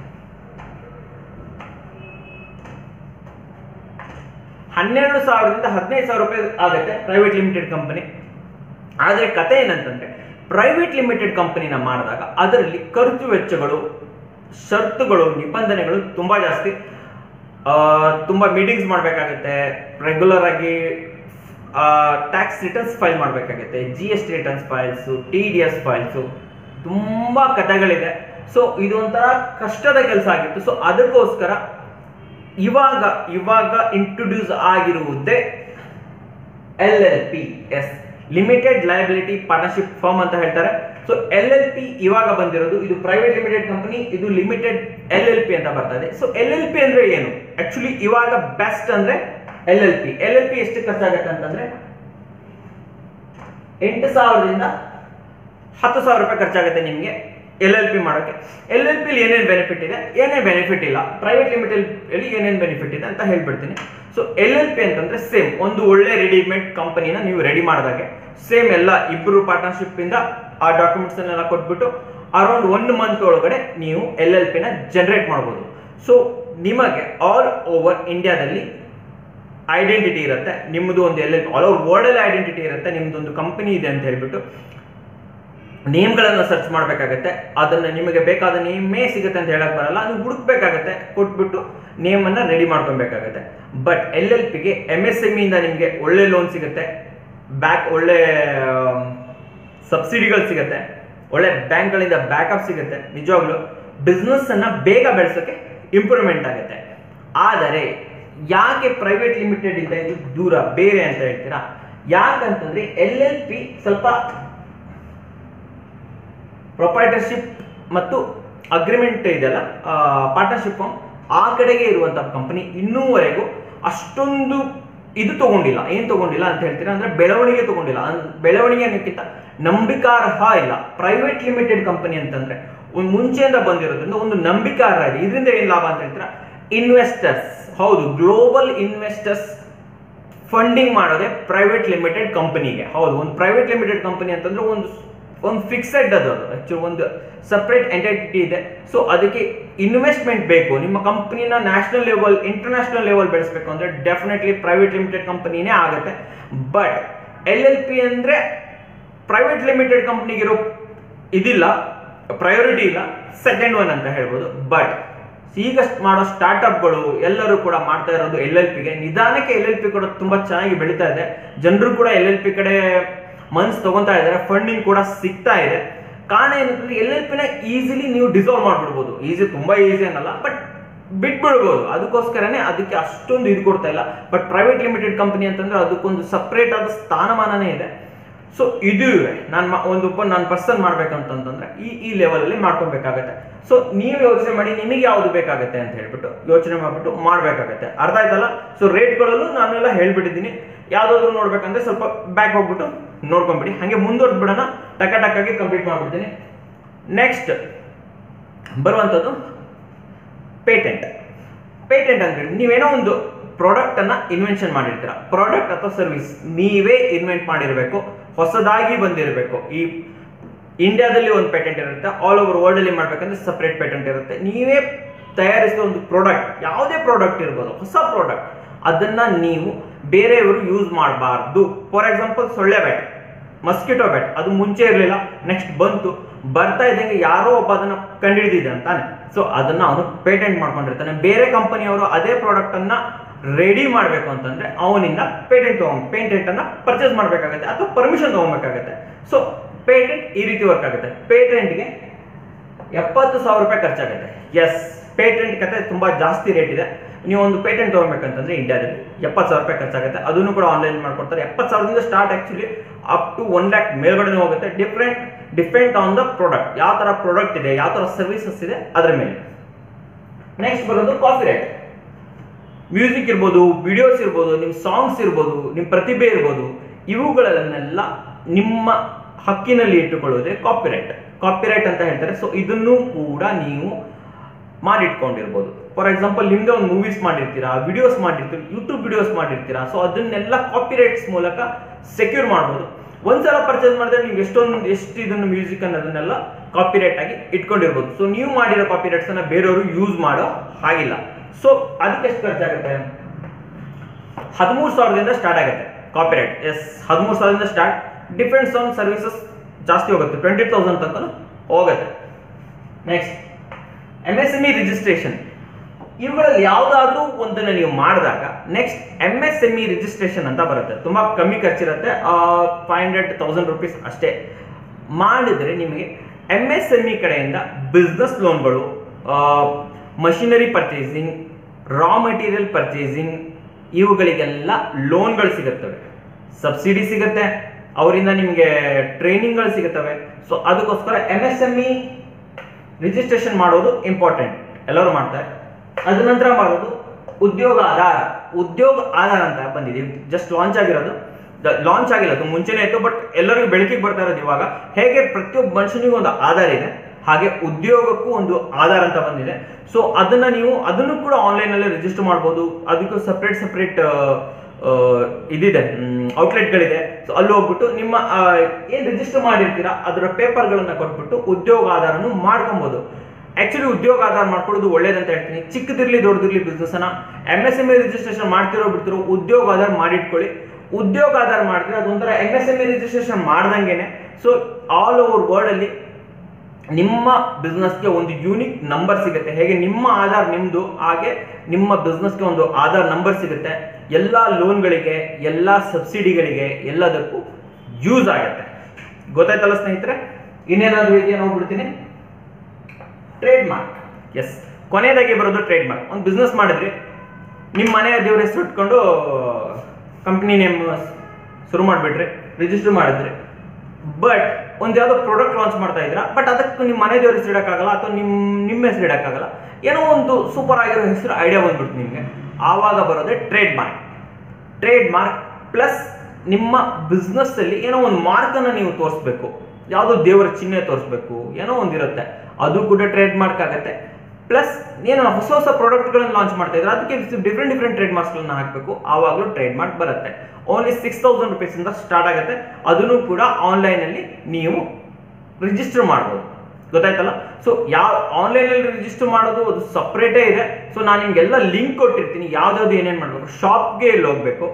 ಹನ್ನೆರಡು ಸಾವಿರದಿಂದ ಹದಿನೈದು ಸಾವಿರ ರೂಪಾಯಿ ಆಗುತ್ತೆ ಪ್ರೈವೇಟ್ ಲಿಮಿಟೆಡ್ ಕಂಪನಿ ಆದ್ರೆ ಕತೆ ಏನಂತಂದ್ರೆ ಪ್ರೈವೇಟ್ ಲಿಮಿಟೆಡ್ ಕಂಪನಿನ ಮಾಡಿದಾಗ ಅದರಲ್ಲಿ ಖರ್ಚು ವೆಚ್ಚಗಳು ಷರತ್ತುಗಳು ನಿಬಂಧನೆಗಳು ತುಂಬ ಜಾಸ್ತಿ ಆ, ತುಂಬ ಮೀಟಿಂಗ್ಸ್ ಮಾಡಬೇಕಾಗುತ್ತೆ ರೆಗ್ಯುಲರ್ ಆಗಿ ಟ್ಯಾಕ್ಸ್ ರಿಟರ್ನ್ಸ್ ಫೈಲ್ ಮಾಡಬೇಕಾಗುತ್ತೆ G S T returns files T D S files ತುಂಬ ಕಥೆಗಳಿದೆ ಸೊ ಇದು ಒಂಥರ ಕಷ್ಟದ ಕೆಲಸ ಆಗಿತ್ತು ಸೊ ಅದಕ್ಕೋಸ್ಕರ ಇವಾಗ ಇವಾಗ ಇಂಟ್ರೊಡ್ಯೂಸ್ ಆಗಿರುವುದೇ L L P S limited liability partnership firm ಅಂತ ಹೇಳ್ತಾರೆ ಸೊ ಎಲ್ ಎಲ್ ಪಿ ಇವಾಗ ಬಂದಿರೋದು ಇದು ಪ್ರೈವೇಟ್ ಲಿಮಿಟೆಡ್ ಕಂಪನಿ ಇದು ಲಿಮಿಟೆಡ್ ಎಲ್ ಎಲ್ ಪಿ ಅಂತ ಬರ್ತಾ ಇದೆ ಸೊ ಎಲ್ ಎಲ್ ಪಿ ಅಂದ್ರೆ ಏನು ಆಕ್ಚುಲಿ ಇವಾಗ ಬೆಸ್ಟ್ ಅಂದ್ರೆ L L P L L P ಎಷ್ಟು ಖರ್ಚಾಗತ್ತೆ ಅಂತಂದ್ರೆ ಎಂಟು ಸಾವಿರದಿಂದ ಹತ್ತು ಸಾವಿರ ರೂಪಾಯಿ ಖರ್ಚಾಗುತ್ತೆ ನಿಮಗೆ ಎಲ್ ಎಲ್ ಪಿ ಮಾಡೋಕ್ಕೆ ಎಲ್ ಎಲ್ ಪಿಲಿ ಏನೇನು ಬೆನಿಫಿಟ್ ಇದೆ ಏನೇನು ಬೆನಿಫಿಟ್ ಇಲ್ಲ ಪ್ರೈವೇಟ್ ಲಿಮಿಟೆಡ್ ಅಲ್ಲಿ ಏನೇನು ಬೆನಿಫಿಟ್ ಇದೆ ಅಂತ ಹೇಳ್ಬಿಡ್ತೀನಿ ಸೊ ಎಲ್ ಎಲ್ ಪಿ ಅಂತಂದ್ರೆ ಸೇಮ್ ಒಂದು ಒಳ್ಳೆ ರೆಡಿಮೇಡ್ ಕಂಪನಿನ ನೀವು ರೆಡಿ ಮಾಡಿದಾಗೆ ಸೇಮ್ ಎಲ್ಲ ಇಬ್ಬರು ಪಾರ್ಟ್ನರ್ಶಿಪ್ ಇಂದ ಆ ಡಾಕ್ಯುಮೆಂಟ್ಸ್ ಅನ್ನೆಲ್ಲ ಕೊಟ್ಬಿಟ್ಟು ಅರೌಂಡ್ ಒನ್ ಮಂತ್ ಒಳಗಡೆ ನೀವು ಎಲ್ ಎಲ್ ಪಿನ ಜನರೇಟ್ ಮಾಡ್ಬೋದು ಸೊ ನಿಮಗೆ ಆಲ್ ಓವರ್ ಇಂಡಿಯಾದಲ್ಲಿ ಐಡೆಂಟಿಟಿ ಇರುತ್ತೆ ನಿಮ್ಮದು ಒಂದು L L all over world ಅಲ್ಲಿ ಐಡೆಂಟಿಟಿ ಇರುತ್ತೆ ನಿಮ್ದು ಒಂದು ಕಂಪನಿ ಇದೆ ಅಂತ ಹೇಳ್ಬಿಟ್ಟು ನೇಮ್ಗಳನ್ನು ಸರ್ಚ್ ಮಾಡಬೇಕಾಗತ್ತೆ ಅದನ್ನ ನಿಮಗೆ ಬೇಕಾದ ನೇಮೇ ಸಿಗುತ್ತೆ ಅಂತ ಹೇಳಕ್ ಬರಲ್ಲ ಅದು ಹುಡುಕ್ಬೇಕಾಗತ್ತೆ ಕೊಟ್ಬಿಟ್ಟು ನೇಮನ್ನು ರೆಡಿ ಮಾಡ್ಕೊಬೇಕಾಗತ್ತೆ ಬಟ್ ಎಲ್ ಎಲ್ ಪಿಗೆ ಎಮ್ ಎಸ್ ಎಮ್ ಇಂದ ನಿಮಗೆ ಒಳ್ಳೆ ಲೋನ್ ಸಿಗುತ್ತೆ ಬ್ಯಾಕ್ ಒಳ್ಳೆ ಸಬ್ಸಿಡಿಗಳು ಸಿಗುತ್ತೆ ಒಳ್ಳೆ ಬ್ಯಾಂಕ್ಗಳಿಂದ ಬ್ಯಾಕಪ್ ಸಿಗುತ್ತೆ ನಿಜವಾಗ್ಲೂ ಬಿಸ್ನೆಸ್ ಅನ್ನ ಬೇಗ ಬೆಳೆಸೋಕೆ ಇಂಪ್ರೂವ್ಮೆಂಟ್ ಆಗುತ್ತೆ ಆದರೆ ಯಾಕೆ ಪ್ರೈವೇಟ್ ಲಿಮಿಟೆಡ್ ಇಂದ ಇದು ದೂರ ಬೇರೆ ಅಂತ ಹೇಳ್ತೀರಾ ಯಾಕಂತಂದ್ರೆ ಎಲ್ ಎಲ್ ಪಿ ಸ್ವಲ್ಪ ಪ್ರೊಪೈಟರ್ಶಿಪ್ ಮತ್ತು ಅಗ್ರಿಮೆಂಟ್ ಇದೆಲ್ಲ ಪಾರ್ಟ್ನರ್ಶಿಪ್ ಆ ಕಡೆಗೆ ಇರುವಂತ ಕಂಪನಿ ಇನ್ನೂವರೆಗೂ ಅಷ್ಟೊಂದು ಇದು ತಗೊಂಡಿಲ್ಲ ಏನ್ ತಗೊಂಡಿಲ್ಲ ಅಂತ ಹೇಳ್ತೀರಾ ಅಂದ್ರೆ ಬೆಳವಣಿಗೆ ತಗೊಂಡಿಲ್ಲ ಅನ್- ಬೆಳವಣಿಗೆ ಅನ್ನೋಕ್ಕಿಂತ ನಂಬಿಕಾರ್ಹ ಇಲ್ಲ ಪ್ರೈವೇಟ್ ಲಿಮಿಟೆಡ್ ಕಂಪನಿ ಅಂತಂದ್ರೆ ಒಂದು ಮುಂಚೆಯಿಂದ ಬಂದಿರೋದ್ರಿಂದ ಒಂದು ನಂಬಿಕಾರ್ಹ ಇದೆ ಇದರಿಂದ ಏನ್ ಲಾಭ ಅಂತ ಹೇಳ್ತೀರಾ ಇನ್ವೆಸ್ಟರ್ಸ್ ಹೌದು ಗ್ಲೋಬಲ್ ಇನ್ವೆಸ್ಟರ್ಸ್ ಫಂಡಿಂಗ್ ಮಾಡೋದೇ ಪ್ರೈವೇಟ್ ಲಿಮಿಟೆಡ್ ಕಂಪನಿಗೆ ಹೌದು ಒಂದು ಪ್ರೈವೇಟ್ ಲಿಮಿಟೆಡ್ ಕಂಪನಿ ಅಂತಂದ್ರೆ ಒಂದು ಒಂದು ಫಿಕ್ಸೆಡ್ ಅದು ಆಕ್ಚುಲಿ ಒಂದು ಸಪ್ರೇಟ್ ಎಂಟಿಟಿ ಇದೆ ಸೊ ಅದಕ್ಕೆ ಇನ್ವೆಸ್ಟ್ಮೆಂಟ್ ಬೇಕು ನಿಮ್ಮ ಕಂಪನಿನ ನ್ಯಾಷನಲ್ ಲೆವೆಲ್ ಇಂಟರ್ನ್ಯಾಷನಲ್ ಲೆವೆಲ್ ಬೆಳೆಸಬೇಕು ಅಂದ್ರೆ ಡೆಫಿನೆಟ್ಲಿ ಪ್ರೈವೇಟ್ ಲಿಮಿಟೆಡ್ ಕಂಪನಿನೇ ಆಗುತ್ತೆ ಬಟ್ ಎಲ್ ಎಲ್ ಪಿ ಅಂದ್ರೆ ಪ್ರೈವೇಟ್ ಲಿಮಿಟೆಡ್ ಕಂಪ್ನಿಗಿರೋ ಇದಿಲ್ಲ ಪ್ರಯಾರಿಟಿ ಇಲ್ಲ ಸೆಕೆಂಡ್ ಒನ್ ಅಂತ ಹೇಳ್ಬೋದು ಬಟ್ ಈಗ ಮಾಡೋ ಸ್ಟಾರ್ಟ್ಅಪ್ಗಳು ಎಲ್ಲರೂ ಕೂಡ ಮಾಡ್ತಾ ಇರೋದು ಎಲ್ ಎಲ್ ಪಿಗೆ ನಿಧಾನಕ್ಕೆ ಎಲ್ ಎಲ್ ಪಿ ಕೂಡ ತುಂಬಾ ಚೆನ್ನಾಗಿ ಬೆಳೀತಾ ಇದೆ ಜನರು ಕೂಡ ಎಲ್ ಎಲ್ ಪಿ ಕಡೆ ಮನ್ಸ್ ತಗೊಂತಾ ಇದ್ದಾರೆ ಫಂಡಿಂಗ್ ಕೂಡ ಸಿಗ್ತಾ ಇದೆ ಕಾರಣ ಏನಂತಂದ್ರೆ ಎಲ್ ಎಲ್ ಪಿನ ಈಸಿಲಿ ನೀವು ಡಿಸಾಲ್ವ್ ಮಾಡ್ಬಿಡ್ಬೋದು ಈಸಿ ತುಂಬಾ ಈಸಿ ಅನ್ನಲ್ಲ ಬಟ್ ಬಿಟ್ಬಿಡ್ಬೋದು ಅದಕ್ಕೋಸ್ಕರನೇ ಅದಕ್ಕೆ ಅಷ್ಟೊಂದು ಇದು ಕೊಡ್ತಾ ಇಲ್ಲ ಬಟ್ ಪ್ರೈವೇಟ್ ಲಿಮಿಟೆಡ್ ಕಂಪನಿ ಅಂತಂದ್ರೆ ಅದಕ್ಕೊಂದು ಸಪ್ರೇಟ್ ಆದ ಸ್ಥಾನಮಾನನೇ ಇದೆ ಸೊ ಇದು ನಾನು ಒಂದು ಒಬ್ಬ ನಾನು ಪರ್ಸನ್ ಮಾಡ್ಬೇಕಂತಂದ್ರೆ ಈ ಈ ಲೆವೆಲಲ್ಲಿ ಮಾಡ್ಕೊಬೇಕಾಗತ್ತೆ ಸೊ ನೀವು ಯೋಚನೆ ಮಾಡಿ ನಿಮಗೆ ಯಾವುದು ಬೇಕಾಗತ್ತೆ ಅಂತ ಹೇಳ್ಬಿಟ್ಟು ಯೋಚನೆ ಮಾಡ್ಬಿಟ್ಟು ಮಾಡಬೇಕಾಗತ್ತೆ ಅರ್ಥ ಆಯ್ತಲ್ಲ ಸೊ ರೇಟ್ಗಳಲ್ಲೂ ನಾನೆಲ್ಲ ಹೇಳ್ಬಿಟ್ಟಿದ್ದೀನಿ ಯಾವ್ದಾದ್ರು ನೋಡ್ಬೇಕಂದ್ರೆ ಸ್ವಲ್ಪ ಬ್ಯಾಕ್ ಹೋಗ್ಬಿಟ್ಟು ನೋಡ್ಕೊಂಬಿಡಿ ಹಾಗೆ ಮುಂದುವರೆದು ಬಿಡೋಣ ಟಕ ಟಕ್ಕಾಗಿ ಕಂಪ್ಲೀಟ್ ಮಾಡ್ಬಿಡ್ತೀನಿ ನೆಕ್ಸ್ಟ್ ಬರುವಂಥದ್ದು ಪೇಟೆಂಟ್ ಪೇಟೆಂಟ್ ಅಂದ್ರೆ ನೀವೇನೋ ಒಂದು ಪ್ರಾಡಕ್ಟ್ ಅನ್ನ ಇನ್ವೆನ್ಷನ್ ಮಾಡಿರ್ತೀರ ಪ್ರಾಡಕ್ಟ್ ಅಥವಾ ಸರ್ವಿಸ್ ನೀವೇ ಇನ್ವೆಂಟ್ ಮಾಡಿರಬೇಕು ಹೊಸದಾಗಿ ಬಂದಿರಬೇಕು ಈ ಇಂಡಿಯಾದಲ್ಲಿ ಒಂದು ಪೇಟೆಂಟ್ ಇರುತ್ತೆ ಆಲ್ ಓವರ್ ವರ್ಲ್ಡ್ ಅಲ್ಲಿ ಮಾಡ್ಬೇಕಂದ್ರೆ ಸಪ್ರೇಟ್ ಪೇಟೆಂಟ್ ಇರುತ್ತೆ ನೀವೇ ತಯಾರಿಸಿದ ಒಂದು ಪ್ರಾಡಕ್ಟ್ ಯಾವುದೇ ಪ್ರಾಡಕ್ಟ್ ಇರ್ಬೋದು ಹೊಸ ಪ್ರಾಡಕ್ಟ್ ಅದನ್ನ ನೀವು ಬೇರೆಯವರು ಯೂಸ್ ಮಾಡಬಾರ್ದು ಫಾರ್ ಎಕ್ಸಾಂಪಲ್ ಸೊಳ್ಳೆ ಬ್ಯಾಟ್ ಮಸ್ಕಿಟೋ ಬ್ಯಾಟ್ ಅದು ಮುಂಚೆ ಇರಲಿಲ್ಲ ನೆಕ್ಸ್ಟ್ ಬಂತು ಬರ್ತಾ ಇದ್ದಂಗೆ ಯಾರೋ ಒಬ್ಬ ಅದನ್ನ ಕಂಡುಹಿಡಿದಿದೆ ಅಂತಾನೆ ಸೊ ಅದನ್ನ ಅವನು ಪೇಟೆಂಟ್ ಮಾಡ್ಕೊಂಡಿರ್ತಾನೆ ಬೇರೆ ಕಂಪನಿಯವರು ಅದೇ ಪ್ರಾಡಕ್ಟ್ ಅನ್ನ ರೆಡಿ ಮಾಡಬೇಕು ಅಂತಂದ್ರೆ ಅವನಿಂದ ಪೇಟೆಂಟ್ ತಗೊಂಡ್ ಪೇಟೆಂಟ್ ಅನ್ನ ಪರ್ಚೇಸ್ ಮಾಡಬೇಕಾಗುತ್ತೆ ಅಥವಾ ಪರ್ಮಿಷನ್ ತಗೊಬೇಕಾಗುತ್ತೆ ಸೊ ಪೇಟೆಂಟ್ ಈ ರೀತಿ ವರ್ಕ್ ಆಗುತ್ತೆ ಪೇಟೆಂಟ್ಗೆ ಎಪ್ಪತ್ತು ಸಾವಿರ ರೂಪಾಯಿ ಖರ್ಚಾಗುತ್ತೆ ಎಸ್ ಪೇಟೆಂಟ್ ಕತೆ ತುಂಬಾ ಜಾಸ್ತಿ ರೇಟ್ ಇದೆ ನೀವು ಒಂದು ಪೇಟೆಂಟ್ ತಗೋಬೇಕಂತಂದ್ರೆ ಇಂಡಿಯಾದಲ್ಲಿ ಎಪ್ಪತ್ತು ಸಾವಿರ ರೂಪಾಯಿ ಖರ್ಚಾಗುತ್ತೆ ಅದನ್ನು ಕೂಡ ಆನ್ಲೈನ್ ಮಾಡ್ಕೊಡ್ತಾರೆ ಎಪ್ಪತ್ತು ಸಾವಿರದಿಂದ start actually up to one lakh ಮೇಲ್ಗಡೆ ಹೋಗುತ್ತೆ different depend on the product ಯಾವ ತರ ಪ್ರಾಡಕ್ಟ್ ಇದೆ ಯಾವ ತರ ಸರ್ವಿಸಸ್ ಇದೆ ಅದ್ರ ಮೇಲೆ ನೆಕ್ಸ್ಟ್ ಬರೋದು ಕಾಫಿ ರೇಟ್ ಮ್ಯೂಸಿಕ್ ಇರ್ಬೋದು ವಿಡಿಯೋಸ್ ಇರ್ಬೋದು ನಿಮ್ಮ ಸಾಂಗ್ಸ್ ಇರ್ಬೋದು ನಿಮ್ಮ ಪ್ರತಿಭೆ ಇರ್ಬೋದು ಇವುಗಳನ್ನೆಲ್ಲ ನಿಮ್ಮ ಹಕ್ಕಿನಲ್ಲಿ ಇಟ್ಟುಕೊಳ್ಳೋದೇ ಕಾಪಿರೈಟ್ ಕಾಪಿರೈಟ್ ಅಂತ ಹೇಳ್ತಾರೆ ಸೊ ಇದನ್ನು ಕೂಡ ನೀವು ಮಾಡಿಟ್ಕೊಂಡಿರ್ಬೋದು ಫಾರ್ ಎಕ್ಸಾಂಪಲ್ ನಿಮ್ದೇ ಒಂದು ಮೂವೀಸ್ ಮಾಡಿರ್ತೀರಾ ವಿಡಿಯೋಸ್ ಮಾಡಿರ್ತೀರಿ ಯೂಟ್ಯೂಬ್ ವಿಡಿಯೋಸ್ ಮಾಡಿರ್ತೀರಾ ಸೊ ಅದನ್ನೆಲ್ಲ ಕಾಪಿರೈಟ್ಸ್ ಮೂಲಕ ಸೆಕ್ಯೂರ್ ಮಾಡ್ಬೋದು ಒಂದ್ಸಲ ಪರ್ಚೇಸ್ ಮಾಡಿದ್ರೆ ನೀವು ಎಷ್ಟೊಂದು ಎಷ್ಟು ಇದನ್ನು ಮ್ಯೂಸಿಕ್ ಅನ್ನೋದನ್ನೆಲ್ಲ ಕಾಪಿರೈಟ್ ಆಗಿ ಇಟ್ಕೊಂಡಿರ್ಬೋದು ಸೊ ನೀವು ಮಾಡಿರೋ ಕಾಪಿರೈಟ್ಸ್ ಅನ್ನ ಬೇರೆಯವರು ಯೂಸ್ ಮಾಡೋ ಹಾಗಿಲ್ಲ ಸೊ ಅದಕ್ಕೆ ಎಷ್ಟು ಖರ್ಚಾಗುತ್ತೆ ಹದಿಮೂರು ಸಾವಿರದಿಂದ ಸ್ಟಾರ್ಟ್ ಆಗುತ್ತೆ ಕಾಪಿರೈಟ್ ಎಸ್ ಹದಿಮೂರು ಸಾವಿರದಿಂದ ಸ್ಟಾರ್ಟ್ ಡಿಪೆಂಡ್ಸ್ ಆನ್ ಸರ್ವಿಸಸ್ ಜಾಸ್ತಿ ಹೋಗುತ್ತೆ ಟ್ವೆಂಟಿ ತೌಸಂಡ್ ತನಕ ಹೋಗುತ್ತೆ next M S M E registration ಇವುಗಳಲ್ಲಿ ಯಾವುದಾದ್ರೂ ಒಂದನ್ನು ನೀವು ಮಾಡಿದಾಗ next M S M E registration ಅಂತ ಬರುತ್ತೆ ತುಂಬ ಕಮ್ಮಿ ಖರ್ಚಿರುತ್ತೆ ಫೈವ್ ಹಂಡ್ರೆಡ್ ತೌಸಂಡ್ ರುಪೀಸ್ ಅಷ್ಟೇ ಮಾಡಿದರೆ ನಿಮಗೆ ಎಮ್ ಎಸ್ ಎಮ್ ಇ ಕಡೆಯಿಂದ ಬಿಸ್ನೆಸ್ ಲೋನ್ಗಳು machinery purchasing raw material purchasing ಇವುಗಳಿಗೆಲ್ಲ ಲೋನ್ಗಳು ಸಿಗುತ್ತವೆ ಸಬ್ಸಿಡಿ ಸಿಗುತ್ತೆ ಅವರಿಂದ ನಿಮಗೆ ಟ್ರೈನಿಂಗ್ಗಳು ಸಿಗುತ್ತವೆ ಸೊ ಅದಕ್ಕೋಸ್ಕರ M S M E registration ಮಾಡೋದು ಇಂಪಾರ್ಟೆಂಟ್ ಎಲ್ಲರೂ ಮಾಡ್ತಾರೆ ಅದ ನಂತರ ಮಾಡೋದು ಉದ್ಯೋಗ ಆಧಾರ ಉದ್ಯೋಗ ಆಧಾರ ಅಂತ ಬಂದಿದೆ ಜಸ್ಟ್ ಲಾಂಚ್ ಆಗಿರೋದು ಲಾಂಚ್ ಆಗಿಲ್ಲ ಅದು ಮುಂಚೆನೇ ಇತ್ತು ಬಟ್ ಎಲ್ಲರಿಗೂ ಬೆಳಕಿಗೆ ಬರ್ತಾ ಇರೋದು ಇವಾಗ ಹೇಗೆ ಪ್ರತಿಯೊಬ್ಬ ಮನುಷ್ಯನಿಗೂ ಒಂದು ಆಧಾರ ಇದೆ ಹಾಗೆ ಉದ್ಯೋಗಕ್ಕೂ ಒಂದು ಆಧಾರ ಅಂತ ಬಂದಿದೆ ಸೊ ಅದನ್ನ ನೀವು ಅದನ್ನು ಕೂಡ ಆನ್ಲೈನ್ ಅಲ್ಲಿ ರಿಜಿಸ್ಟರ್ ಮಾಡ್ಬೋದು ಅದಕ್ಕೂ ಸಪ್ರೇಟ್ ಸಪ್ರೇಟ್ ಇದಿದೆ ಔಟ್ಲೆಟ್ಗಳಿದೆ ಸೊ ಅಲ್ಲಿ ಹೋಗ್ಬಿಟ್ಟು ನಿಮ್ಮ ಆ, ಏನ್ ರಿಜಿಸ್ಟರ್ ಮಾಡಿರ್ತೀರಾ ಅದರ ಪೇಪರ್ಗಳನ್ನ ಕೊಟ್ಬಿಟ್ಟು ಉದ್ಯೋಗ ಆಧಾರನು ಮಾಡ್ಕೊಬೋದು ಆಕ್ಚುಲಿ ಉದ್ಯೋಗ ಆಧಾರ ಮಾಡ್ಕೊಳ್ಳೋದು ಒಳ್ಳೇದಂತ ಹೇಳ್ತೀನಿ ಚಿಕ್ಕದಿರ್ಲಿ ದೊಡ್ಡದಿರ್ಲಿ ಬಿಸ್ನೆಸ್ ಅನ್ನ M S M E registration ಮಾಡ್ತಿರೋ ಬಿಡ್ತಿರೋ ಉದ್ಯೋಗ ಆಧಾರ ಮಾಡಿಟ್ಕೊಳ್ಳಿ ಉದ್ಯೋಗ ಆಧಾರ ಮಾಡಿದ್ರೆ ಅದೊಂಥರ M S M E registration ಮಾಡ್ದಂಗೆನೆ ಸೊ ಆಲ್ ಓವರ್ ವರ್ಲ್ಡ್ ಅಲ್ಲಿ ನಿಮ್ಮ ಬಿಸ್ನೆಸ್ಗೆ ಒಂದು ಯೂನಿಕ್ ನಂಬರ್ ಸಿಗುತ್ತೆ ಹೇಗೆ ನಿಮ್ಮ ಆಧಾರ್ ನಿಮ್ಮದು ಹಾಗೆ ನಿಮ್ಮ ಬಿಸ್ನೆಸ್ಗೆ ಒಂದು ಆಧಾರ್ ನಂಬರ್ ಸಿಗುತ್ತೆ ಎಲ್ಲ ಲೋನ್ಗಳಿಗೆ ಎಲ್ಲ ಸಬ್ಸಿಡಿಗಳಿಗೆ ಎಲ್ಲದಕ್ಕೂ ಯೂಸ್ ಆಗುತ್ತೆ ಗೊತ್ತಾಯ್ತಲ್ಲ ಸ್ನೇಹಿತರೆ ಇನ್ನೇನಾದ್ರೂ ಇದೆಯಾ ನೋಡ್ಬಿಡ್ತೀನಿ ಟ್ರೇಡ್ ಮಾರ್ಕ್ ಎಸ್ ಕೊನೆಯದಾಗಿ ಬರೋದು ಟ್ರೇಡ್ ಮಾರ್ಕ್ ಒಂದು ಬಿಸ್ನೆಸ್ ಮಾಡಿದ್ರಿ ನಿಮ್ಮ ಮನೆಯ ದೇವ್ರ ಹೆಸರು ಇಟ್ಕೊಂಡು ಕಂಪ್ನಿ ನೇಮ್ ಶುರು ಮಾಡಿಬಿಟ್ರಿ ರಿಜಿಸ್ಟರ್ ಮಾಡಿದ್ರಿ ಬಟ್ ಒಂದು ಯಾವುದೋ ಪ್ರಾಡಕ್ಟ್ ಲಾಂಚ್ ಮಾಡ್ತಾ ಇದ್ದೀರಾ ಬಟ್ ಅದಕ್ಕೆ ನಿಮ್ಮ ಮನೆ ದೇವ್ರ ಹೆಸರು ಇಡೋಕ್ಕಾಗಲ್ಲ ಅಥವಾ ನಿಮ್ಮ ನಿಮ್ಮ ಹೆಸರು ಇಡೋಕ್ಕಾಗಲ್ಲ ಏನೋ ಒಂದು ಸೂಪರ್ ಆಗಿರೋ ಹೆಸರು ಐಡಿಯಾ ಬಂದ್ಬಿಡ್ತು ನಿಮಗೆ ಆವಾಗ ಬರೋದೇ trade mark trade mark plus ನಿಮ್ಮ ಬಿಸ್ನೆಸ್ ಅಲ್ಲಿ ಏನೋ ಒಂದು ಮಾರ್ಕ್ ಅನ್ನ ನೀವು ತೋರಿಸ್ಬೇಕು ಯಾವುದೋ ದೇವರ ಚಿಹ್ನೆ ತೋರಿಸ್ಬೇಕು ಏನೋ ಒಂದಿರುತ್ತೆ ಅದು ಕೂಡ ಟ್ರೇಡ್ ಮಾರ್ಕ್ ಆಗುತ್ತೆ ಪ್ಲಸ್ ಏನು ಹೊಸ ಹೊಸ ಪ್ರಾಡಕ್ಟ್ಗಳನ್ನ ಲಾಂಚ್ ಮಾಡ್ತಾ ಇದ್ರೆ ಅದಕ್ಕೆ ಡಿಫ್ರೆಂಟ್ ಡಿಫ್ರೆಂಟ್ ಟ್ರೇಡ್ ಮಾರ್ಕ್ಸ್ಗಳನ್ನ ಹಾಕಬೇಕು ಆವಾಗಲೂ ಟ್ರೇಡ್ ಮಾರ್ಕ್ ಬರುತ್ತೆ ಓನ್ಲಿ ಸಿಕ್ಸ್ ತೌಸಂಡ್ ರುಪೀಸ್ ಇಂದ ಸ್ಟಾರ್ಟ್ ಆಗುತ್ತೆ ಅದನ್ನು ಕೂಡ ಆನ್ಲೈನ್ ಅಲ್ಲಿ ನೀವು ರಿಜಿಸ್ಟರ್ ಮಾಡ್ಬೋದು ಗೊತ್ತಾಯ್ತಲ್ಲ ಸೊ ಯಾವ ಆನ್ಲೈನ್ ಅಲ್ಲಿ ರಿಜಿಸ್ಟರ್ ಮಾಡೋದು ಅದು ಸಪ್ರೇಟೇ ಇದೆ ಸೊ ನಾನು ನಿಮ್ಗೆಲ್ಲ ಲಿಂಕ್ ಕೊಟ್ಟಿರ್ತೀನಿ ಯಾವ್ದಾವ್ದು ಏನೇನು ಮಾಡಬೇಕು ಶಾಪ್ಗೆ ಎಲ್ಲಿ ಹೋಗ್ಬೇಕು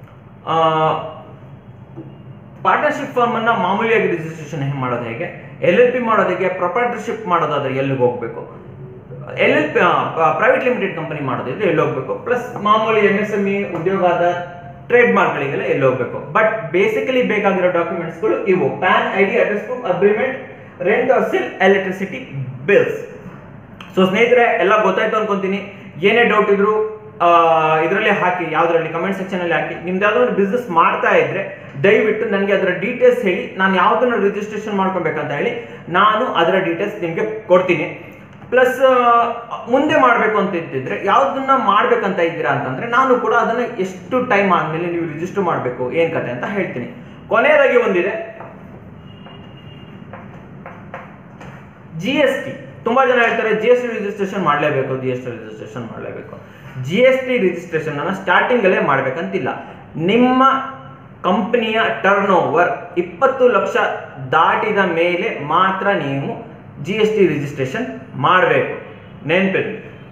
ಪಾರ್ಟ್ನರ್ಶಿಪ್ ಫಾರ್ಮ್ ಅನ್ನ ಮಾಮೂಲಿಯಾಗಿ ರಿಜಿಸ್ಟ್ರೇಷನ್ ಹೇಗೆ ಮಾಡೋದು ಹೇಗೆ ಎಲ್ ಎಲ್ ಪಿ ಮಾಡೋದು ಹೇಗೆ ಪ್ರೊಪ್ರೈಟರ್ಶಿಪ್ ಮಾಡೋದಾದ್ರೆ ಎಲ್ಲಿಗೆ ಹೋಗ್ಬೇಕು L L P private limited company ಮಾಡೋದಿದ್ರೆ ಎಲ್ಲಿ ಹೋಗ್ಬೇಕು ಪ್ಲಸ್ ಮಾಮೂಲಿ ಎಂ ಎಸ್ ಎಂ ಇ ಉದ್ಯೋಗದ ಟ್ರೇಡ್ ಮಾರ್ಕ್ಗಳಿಗೆಲ್ಲ ಎಲ್ಲಿ ಹೋಗ್ಬೇಕು ಬಟ್ ಬೇಸಿಕಲಿ ಬೇಕಾಗಿರೋ ಡಾಕ್ಯುಮೆಂಟ್ಸ್ಗಳು ಇವು PAN I D address proof agreement rent ಆರ್ ಸಿಲ್ ಎಲೆಕ್ಟ್ರಿಸಿಟಿ ಬಿಲ್ಸ್ ಸೊ ಸ್ನೇಹಿತರೆ ಎಲ್ಲ ಗೊತ್ತಾಯ್ತು ಅನ್ಕೊಂತೀನಿ ಏನೇ ಡೌಟ್ ಇದ್ರು ಇದರಲ್ಲಿ ಹಾಕಿ ಯಾವ್ದ್ರಲ್ಲಿ ಕಮೆಂಟ್ ಸೆಕ್ಷನ್ ಅಲ್ಲಿ ಹಾಕಿ ನಿಮ್ದು ಯಾವ್ದೋ ಒಂದು ಬಿಸ್ನೆಸ್ ಮಾಡ್ತಾ ಇದ್ರೆ ದಯವಿಟ್ಟು ನನಗೆ ಅದರ ಡೀಟೇಲ್ಸ್ ಹೇಳಿ ನಾನು ಯಾವ್ದನ್ನ ರಿಜಿಸ್ಟ್ರೇಷನ್ ಮಾಡ್ಕೊಬೇಕಂತ ಹೇಳಿ ನಾನು ಅದರ ಡೀಟೇಲ್ಸ್ ನಿಮಗೆ ಕೊಡ್ತೀನಿ ಪ್ಲಸ್ ಮುಂದೆ ಮಾಡಬೇಕು ಅಂತ ಇದ್ದಿದ್ರೆ ಯಾವ್ದನ್ನ ಮಾಡ್ಬೇಕಂತ ಇದ್ದೀರಾ ಅಂತಂದ್ರೆ ನಾನು ಕೂಡ ಅದನ್ನ ಎಷ್ಟು ಟೈಮ್ ಆದ್ಮೇಲೆ ನೀವು ರಿಜಿಸ್ಟರ್ ಮಾಡಬೇಕು ಏನ್ ಕತೆ ಅಂತ ಹೇಳ್ತೀನಿ ಕೊನೆಯದಾಗಿ ಒಂದಿದೆ ಜಿ ಎಸ್ ಟಿ ತುಂಬಾ ಜನ ಹೇಳ್ತಾರೆ ಜಿ ಎಸ್ ಟಿ ರಿಜಿಸ್ಟ್ರೇಷನ್ ಮಾಡಲೇಬೇಕು ಜಿ ಎಸ್ ಟಿ ರಿಜಿಸ್ಟ್ರೇಷನ್ ಮಾಡಲೇಬೇಕು ಜಿ ಎಸ್ ಟಿ ರಿಜಿಸ್ಟ್ರೇಷನ್ ಅನ್ನ ಸ್ಟಾರ್ಟಿಂಗ್ ಅಲ್ಲೇ ಮಾಡ್ಬೇಕಂತಿಲ್ಲ ನಿಮ್ಮ ಕಂಪನಿಯ ಟರ್ನ್ ಓವರ್ ಇಪ್ಪತ್ತು ಲಕ್ಷ ದಾಟಿದ ಮೇಲೆ ಮಾತ್ರ ನೀವು ಜಿ ಎಸ್ ಟಿ ರಿಜಿಸ್ಟ್ರೇಷನ್ ಮಾಡಬೇಕು ನೆನ್ಪಿರ್ಲಿ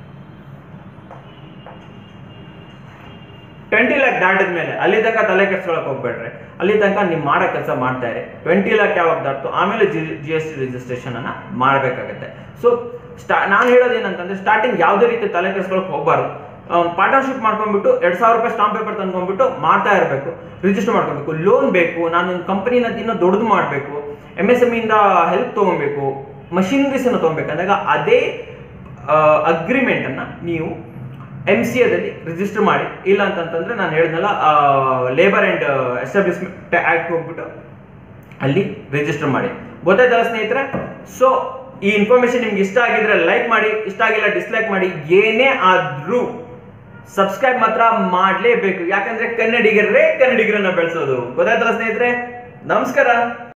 ಟ್ವೆಂಟಿ ಲ್ಯಾಕ್ ದಾಟಿದ ಮೇಲೆ ಅಲ್ಲಿ ತನಕ ತಲೆ ಕೆಡ್ಸ್ಕೊಳಕ್ ಹೋಗ್ಬೇಡ್ರಿ ಅಲ್ಲಿ ತನಕ ನೀವು ಮಾಡೋ ಕೆಲಸ ಮಾಡ್ತಾ ಇರಿ ಟ್ವೆಂಟಿ ಲ್ಯಾಕ್ ಯಾವಾಗ ದಾಟ್ತು ಆಮೇಲೆ G G S T registration ಅನ್ನ ಮಾಡಬೇಕಾಗತ್ತೆ ಸೊ ಸ್ಟಾ ನಾನು ಹೇಳೋದು ಏನಂತಂದ್ರೆ ಸ್ಟಾರ್ಟಿಂಗ್ ಯಾವುದೇ ರೀತಿ ತಲೆ ಕೆಡ್ಸ್ಕೊಳಕ್ ಹೋಗ್ಬಾರ್ದು ಪಾರ್ಟ್ನರ್ಶಿಪ್ ಮಾಡ್ಕೊಂಡ್ಬಿಟ್ಟು ಎರಡ್ ಸಾವಿರ ರೂಪಾಯಿ ಸ್ಟಾಂಪ್ ಪೇಪರ್ ತಂದ್ಕೊಂಡ್ಬಿಟ್ಟು ಮಾಡ್ತಾ ಇರಬೇಕು ರಿಜಿಸ್ಟರ್ ಮಾಡ್ಕೊಬೇಕು ಲೋನ್ ಬೇಕು ನಾನು ಒಂದು ಕಂಪನಿನ ಇನ್ನೂ ದೊಡ್ಡದು ಮಾಡಬೇಕು ಎಮ್ ಎಸ್ ಎಮ್ ಇಂದ ಹೆಲ್ಪ್ ತೊಗೊಬೇಕು ಮಷಿನರೀಸ್ ಅನ್ನು ತೊಗೊಬೇಕಂದಾಗ ಅದೇ ಅಗ್ರಿಮೆಂಟ್ ಅನ್ನ ನೀವು ಎಂ ಸಿ ಎದಲ್ಲಿ ರಿಜಿಸ್ಟರ್ ಮಾಡಿ ಇಲ್ಲ ಅಂತಂತಂದ್ರೆ ನಾನು ಹೇಳಿದ್ನಲ್ಲ ಲೇಬರ್ ಅಂಡ್ ಎಸ್ಟಾಬ್ಲಿಷ್ಮೆಂಟ್ ಆಕ್ಟ್ ಹೋಗ್ಬಿಟ್ಟು ಅಲ್ಲಿ ರಿಜಿಸ್ಟರ್ ಮಾಡಿ ಗೊತ್ತಾಯ್ತಲ್ಲ ಸ್ನೇಹಿತರೆ ಸೊ ಈ ಇನ್ಫಾರ್ಮೇಶನ್ ನಿಮ್ಗೆ ಇಷ್ಟ ಆಗಿದ್ರೆ ಲೈಕ್ ಮಾಡಿ ಇಷ್ಟ ಆಗಿಲ್ಲ ಡಿಸ್ಲೈಕ್ ಮಾಡಿ ಏನೇ ಆದ್ರೂ ಸಬ್ಸ್ಕ್ರೈಬ್ ಮಾತ್ರ ಮಾಡಲೇಬೇಕು ಯಾಕಂದ್ರೆ ಕನ್ನಡಿಗರೇ ಕನ್ನಡಿಗರನ್ನ ಬೆಳೆಸೋದು ಗೊತ್ತಾಯ್ತಲ್ಲ ಸ್ನೇಹಿತರೆ ನಮಸ್ಕಾರ